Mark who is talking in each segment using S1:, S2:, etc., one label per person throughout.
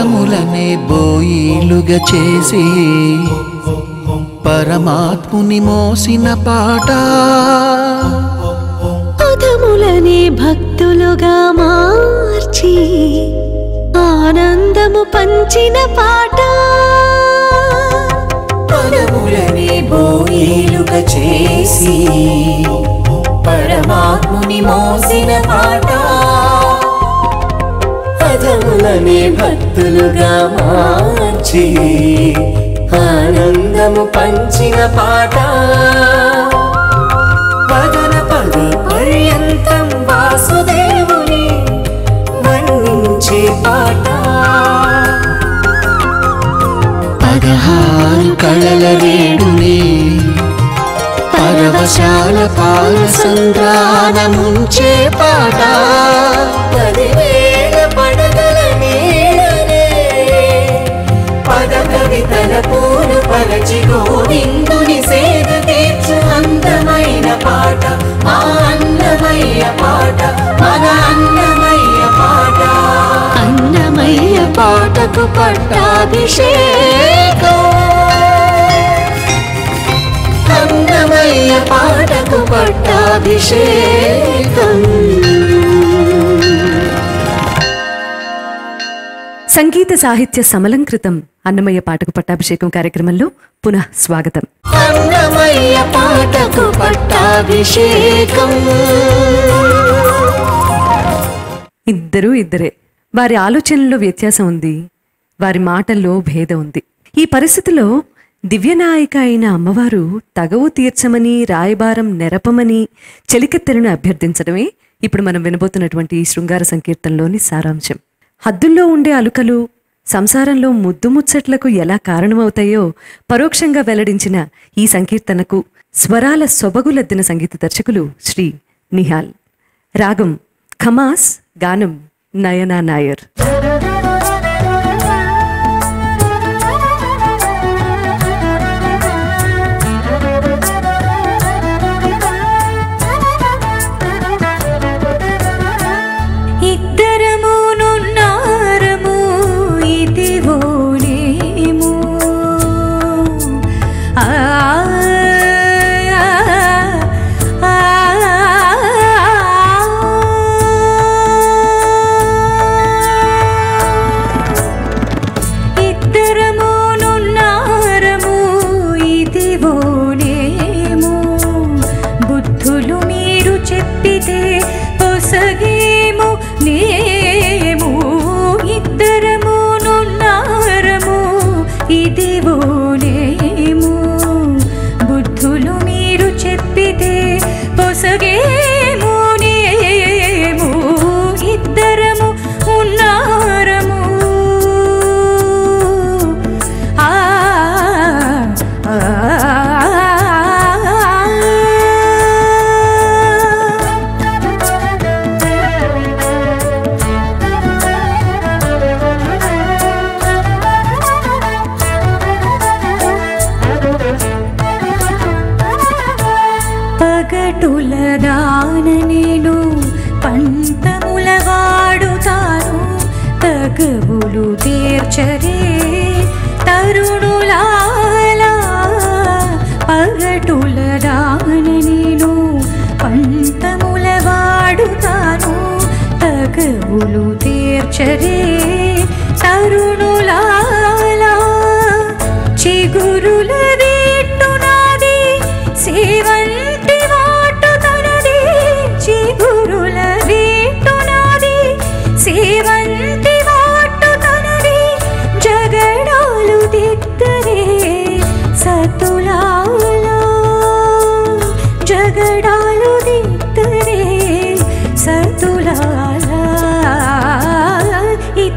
S1: పదములనే బోయిలుగా చేసి పరమాత్ముని మోసిన పాట
S2: పదములనే భక్తులుగా మార్చి ఆనందము పంచిన పాట
S3: పదములని బోయిలుగా చేసి పరమాత్ముని మోసిన పాట పదములని భక్తులుగా మార్చి ఆనందము పంచిన పాట పదన పద పర్యంతం వాసుదేవుని వర్ణించే పాట
S1: పదహారు కళల రేడుని పరవశాల పాల సంద్రానముంచే పాట
S3: పదివేల పడగల నీడనే పద కవితల పూలు పరచి గోవిందుని సేద తీర్చు అందమైన పాట మా అన్నమయ్య పాట మన అన్నమయ్య పాట
S2: అన్నమయ్య పాటకు పట్టాభిషేకం
S3: అన్నమయ్య పాటకు పట్టాభిషేకం
S4: సంగీత సాహిత్య సమలంకృతం అన్నమయ్య పాటకు పట్టాభిషేకం కార్యక్రమంలో పునః స్వాగతం
S3: అన్నమయ్య పాటకు పట్టాభిషేకం
S4: ఇద్దరూ ఇద్దరే వారి ఆలోచనల్లో వ్యత్యాసం ఉంది వారి మాటల్లో భేదం ఉంది ఈ పరిస్థితిలో దివ్యనాయిక అయిన అమ్మవారు తగవు తీర్చమని రాయబారం నెరపమని చెలికెత్తెలను అభ్యర్థించడమే ఇప్పుడు మనం వినబోతున్నటువంటి ఈ శృంగార సంకీర్తనలోని సారాంశం హద్దుల్లో ఉండే అలుకలు సంసారంలో ముద్దు ముచ్చట్లకు ఎలా కారణమవుతాయో పరోక్షంగా వెల్లడించిన ఈ సంకీర్తనకు స్వరాల సొబగులద్దిన సంగీత దర్శకులు శ్రీ నిహాల్ రాగం ఖమాస్ గానం నయనా నాయర్
S2: ఇద్దరము నున్నారము ఇదివోనేము ఆ ఆ, ఇద్దరము నున్నారము ఇదివోనేము బుద్ధులు మీరు చెప్పితే పొసగేము నేము ఇద్దరము నున్నారము ఇదివోనేము బుద్ధులు మీరు చెప్పితే పొసగేము నేము ఇద్దరము ఉన్నారము ఆ ఆ, పగటుల దాన నేను పంతముల వాడుతాను తగవులు తీర్చరే తరుణులాలా పగటుల దాన నేను పంతముల వాడుతాను తగవులు తీర్చరే తరుణులాలా చిగురుల వీట్టునాది సేవంతి వాటు తనది చిగురుల వీట్టునాది సేవంతి వాటు తనది జగడాలు దిద్దరే సతులాలా జగడాలు దిద్దరే సతులాలా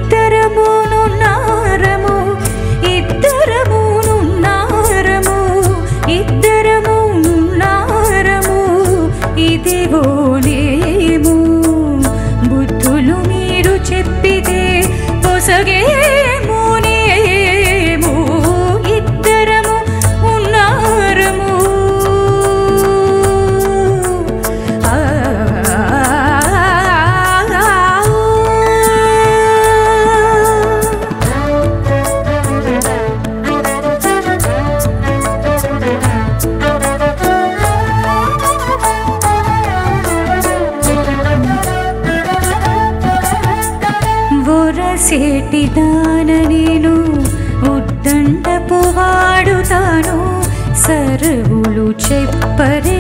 S2: సరువులు చెప్పరే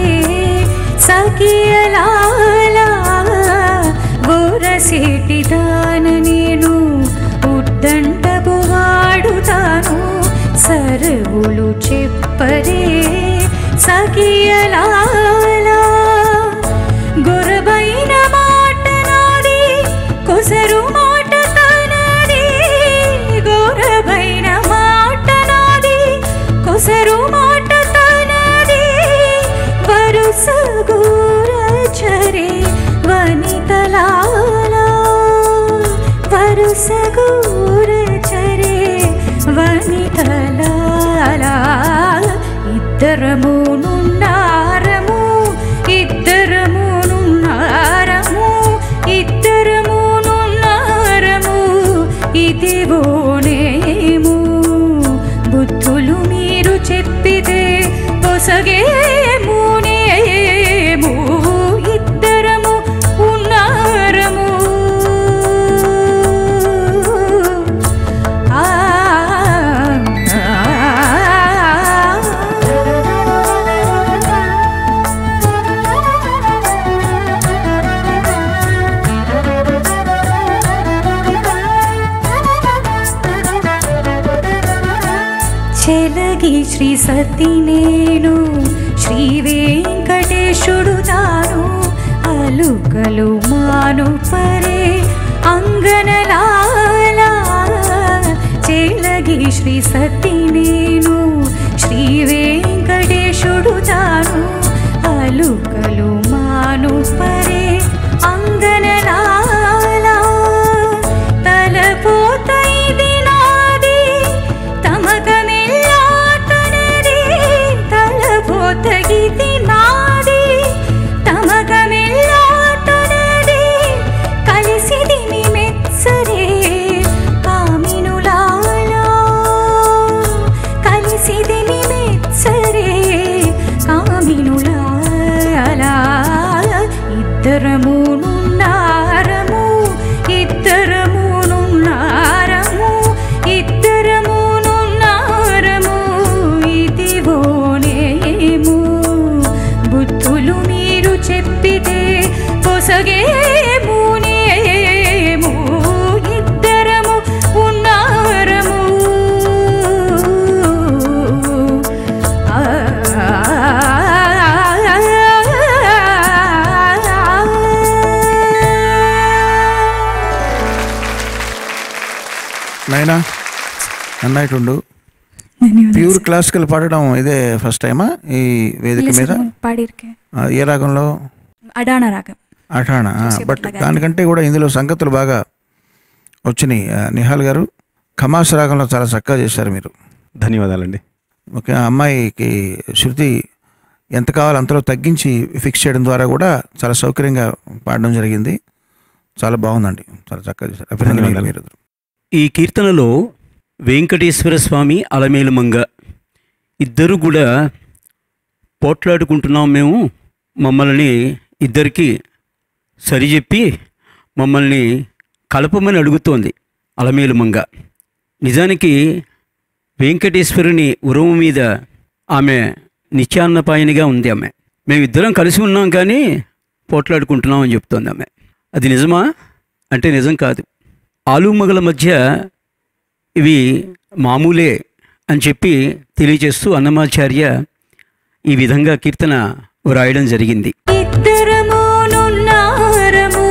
S2: సఖియలాలా గోరసేటి దాన నేను ఉద్దండపు వాడుతాను సరువులు చెప్పరే సఖియలాలా గొరబైన మాట నాది కొసరు మాట తనది గొరబైన మాట నాది కొసరు మాట తనది వరుస గోరచరే వనితలాలా వరుస గోరచరే వనితలాలా ఇద్దరము నున్నారము ఇద్దరము నున్నారము ఇద్దరము నున్నారము ఇదివోనేము బుద్ధులు మీరు చెప్పితే పొసగేమునేము ఇద్దరము ఉన్నారము ఆ చెలగి శ్రీ సతి నేను శ్రీ వెంకటేశుడు తాను అలుకలు మాను పరే అంగనలాలా చెలగి శ్రీ సతి నేను శ్రీ వెంకటేశుడు తాను అలుకలు మాను పరే అంగనలాలా తలపోత ఇది నాది తమకమెల్లాతనది తలపోతగిది నాది తమకమెల్లాతనది కలిసిది మెచ్చరే కామినులాలా కలిసిది మెచ్చరే కామినులాలా ఇద్దరము నున్నారము ఇద్దరము నున్నారము ఇద్దరము నున్నారము ఇదివోనేము బుద్ధులు మీరు చెప్పితే పొసగేమునేము ఇద్దరము ఉన్నారము ఆ
S5: నాయనా అన్నట్టుండు ప్యూర్ క్లాసికల్ పాడడం ఇదే ఫస్ట్ టైమా ఈ వేదిక మీద
S2: పాడిరుకే
S5: ఆ, ఏ రాగంలో
S2: అడాన రాగం
S5: అఠాణ బట్ దానికంటే కూడా ఇందులో సంగతులు బాగా వచ్చినాయి ఆ, నిహాల్ గారు ఖమాస్ రాగంలో చాలా చక్కగా చేశారు మీరు
S6: ధన్యవాదాలండి
S5: ఓకే ఆ అమ్మాయికి శృతి ఎంత కావాలో అంతలో తగ్గించి ఫిక్స్ చేయడం ద్వారా కూడా చాలా సౌకర్యంగా పాడడం జరిగింది చాలా బాగుందండి చాలా చక్కగా చేశారు అభినందనలు
S6: ధన్యవాదాలు.
S5: మీరు
S7: ఈ కీర్తనలో వెంకటేశ్వర స్వామి అలమేలుమంగ ఇద్దరు కూడా పోట్లాడుకుంటున్నాం మేము మమ్మల్ని ఇద్దరికి సరిచెప్పి మమ్మల్ని కలపమని అడుగుతోంది అలమేలుమంగ నిజానికి వెంకటేశ్వరుని ఉరువు మీద ఆమె నిత్యాన్నపాయనిగా ఉంది ఆమె మేమిద్దరం కలిసి ఉన్నాం కానీ పోట్లాడుకుంటున్నాం అని చెప్తోంది ఆమె అది నిజమా అంటే నిజం కాదు ఆలుమగల మధ్య ఇవి మామూలే అని చెప్పి తెలియజేస్తూ అన్నమాచార్య ఈ విధంగా కీర్తన వ్రాయడం జరిగింది
S2: ఇద్దరము నున్నారము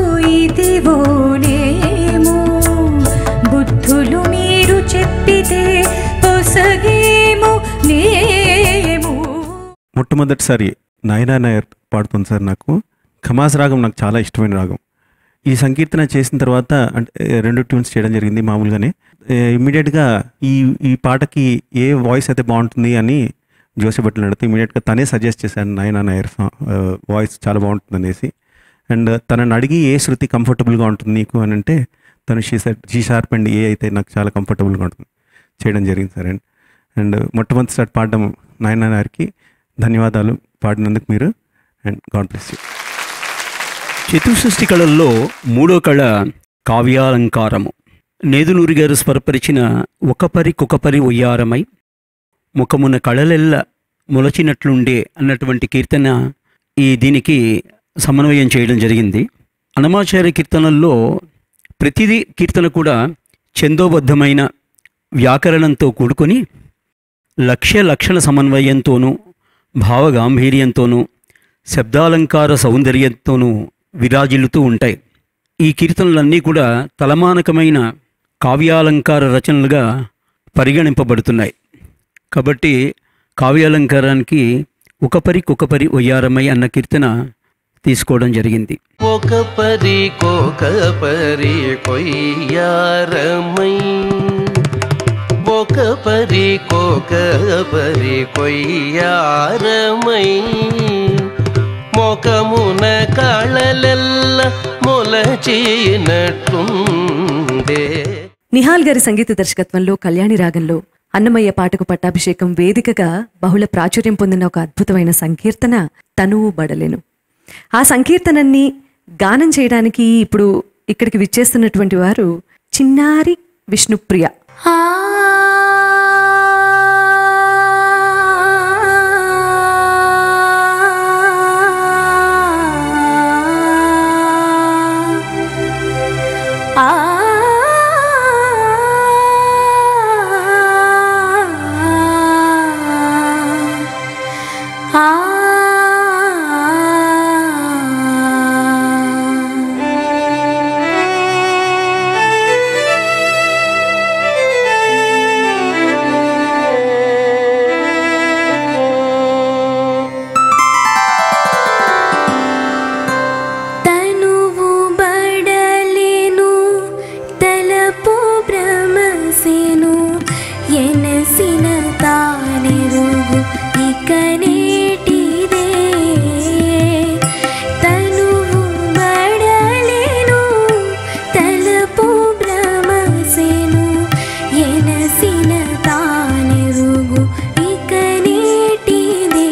S2: ఇదివోనేము బుద్ధులు మీరు చెప్పితే పొసగేము నేము
S6: మొట్టమొదటిసారి నాయనా నాయర్ పాడుతుంది సార్ నాకు ఖమాస్ రాగం నాకు చాలా ఇష్టమైన రాగం ఈ సంకీర్తన చేసిన తర్వాత అంటే ఏ, రెండు ట్యూన్స్ చేయడం జరిగింది మామూలుగానే ఇమ్మీడియట్గా ఈ ఈ పాటకి ఏ వాయిస్ అయితే బాగుంటుంది అని జోసి భట్లు అడిగితే ఇమీడియట్గా తనే సజెస్ట్ చేశాను నాయనా నాయర్ వాయిస్ చాలా బాగుంటుంది అనేసి అండ్ తనని అడిగి ఏ శృతి కంఫర్టబుల్గా ఉంటుంది నీకు అని అంటే తను she set G sharp and A అయితే నాకు చాలా కంఫర్టబుల్గా ఉంటుంది చేయడం జరిగింది సార్ అండ్ అండ్ మొట్టమొదటిసారి పాడడం నాయనా నాయర్కి ధన్యవాదాలు పాడినందుకు మీరు అండ్ గాడ్ బ్లెస్ యూ
S7: చతుషష్ఠి కళల్లో మూడో కళ కావ్యాలంకారము నేదునూరి గారు స్వరపరిచిన ఒకపరి కుకపరి ఉయ్యారమై ముఖమున కళలెల్ల మొలచినట్లుండే అన్నటువంటి కీర్తన ఈ దీనికి సమన్వయం చేయడం జరిగింది అనమాచార్య కీర్తనల్లో ప్రతిదీ కీర్తన కూడా ఛందోబద్ధమైన వ్యాకరణంతో కూడుకొని లక్ష్య లక్షణ సమన్వయంతోనూ భావగాంభీర్యంతోనూ శబ్దాలంకార సౌందర్యంతోనూ విరాజిల్లుతూ ఉంటాయి ఈ కీర్తనలన్నీ కూడా తలమానకమైన కావ్యాలంకార రచనలుగా పరిగణింపబడుతున్నాయి కాబట్టి కావ్యాలంకారానికి ఒకపరి కొకపరి ఒయ్యారమై అన్న కీర్తన తీసుకోవడం జరిగింది
S8: ఒక పరి కోక పరి కొయ్యారమై ఒక పరి కోక పరి కొయ్యారమై మొకమున కళలెల్ల మొలచినట్టుండే
S4: నిహాల్ గారి సంగీత దర్శకత్వంలో కళ్యాణి రాగంలో అన్నమయ్య పాటకు పట్టాభిషేకం వేదికగా బహుళ ప్రాచుర్యం పొందిన ఒక అద్భుతమైన సంకీర్తన తనువు బడలెను ఆ సంకీర్తనన్ని గానం చేయడానికి ఇప్పుడు ఇక్కడికి విచ్చేస్తున్నటువంటి వారు చిన్నారి విష్ణుప్రియ
S9: తనువు బడలేను తలపు భ్రమసెను ఎనసిన తానెరుగు ఇక నేటిదే తనువు బడలేను తలపు భ్రమసెను ఎనసిన తానెరుగు ఇక నేటిదే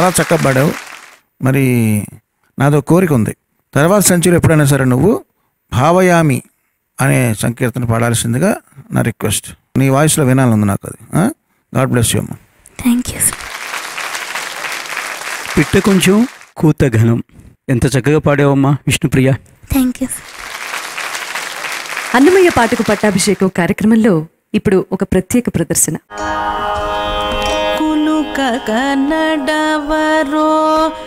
S5: చాలా చక్కగా పాడావు మరి నాదో కోరిక ఉంది తర్వాత సెంచురీ ఎప్పుడైనా సరే నువ్వు భావయామి అనే సంకీర్తన పాడాల్సిందిగా నా రిక్వెస్ట్ నీ వాయిస్లో వినాలని నాకు అది గాడ్ బ్లెస్ యూ అమ్మ
S9: థ్యాంక్ యూ
S7: పిట్ట కొంచెం కూత ఘనం ఎంత చక్కగా పాడావమ్మా విష్ణుప్రియ
S9: థ్యాంక్ యూ
S4: అన్నమయ్య పాటకు పట్టాభిషేకం కార్యక్రమంలో ఇప్పుడు ఒక ప్రత్యేక ప్రదర్శన
S10: కులుక కన్నడవరో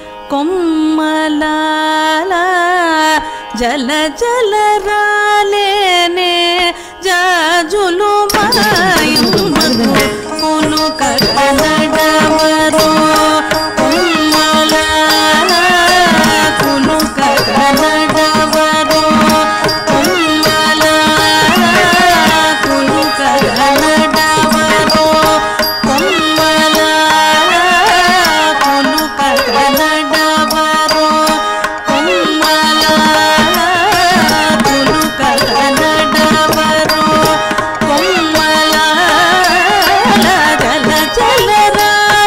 S10: కొమ్మలాల జల జల రాలేనే జాజులు మాయుమగు కులుక కన్నడవరో కొమ్మలాల కులుక కన్నడవరో కొమ్మలాల కులుక కన్నడవరో కొమ్మలాల కులుక కన్నడవరో కొమ్మలాల కులుక కన్నడవరో కొమ్మలాల జల జల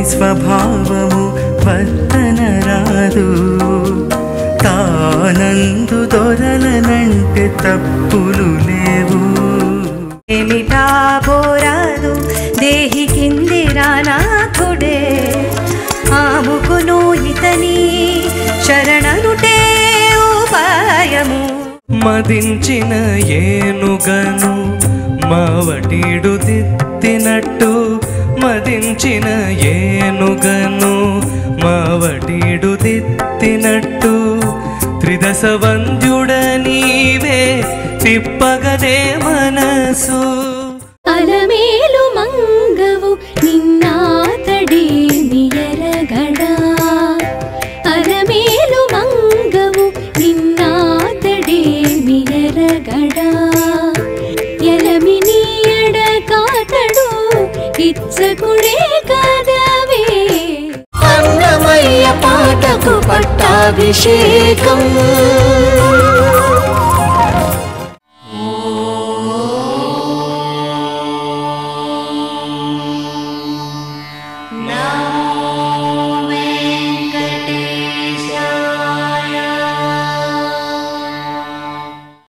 S11: స్వభావము వర్తన రాదు తానందు దొరలనంటే తప్పులు లేవు
S2: ఏమిటా బోరాదు దేహి కిందిరా నాథుడే ఆముకును ఇతని శరణనుటే ఉపాయము
S11: మదించిన ఏనుగను మావటీడు దిద్దినట్టు మదించిన ఏనుగను మావటీడు దిద్దినట్టు త్రిదశ వంద్యుడ నీవే తిప్పగదే మనసు
S9: అలమేలు మంగవు నిన్నాతడేమి ఎరగడా అలమేలు మంగవు నిన్నాతడేమి ఎరగడా ఎలమిని ఎడకాతడు ఇచ్చకుడే కదవే
S3: అన్నమయ్య పాటకు పట్టాభిషేకం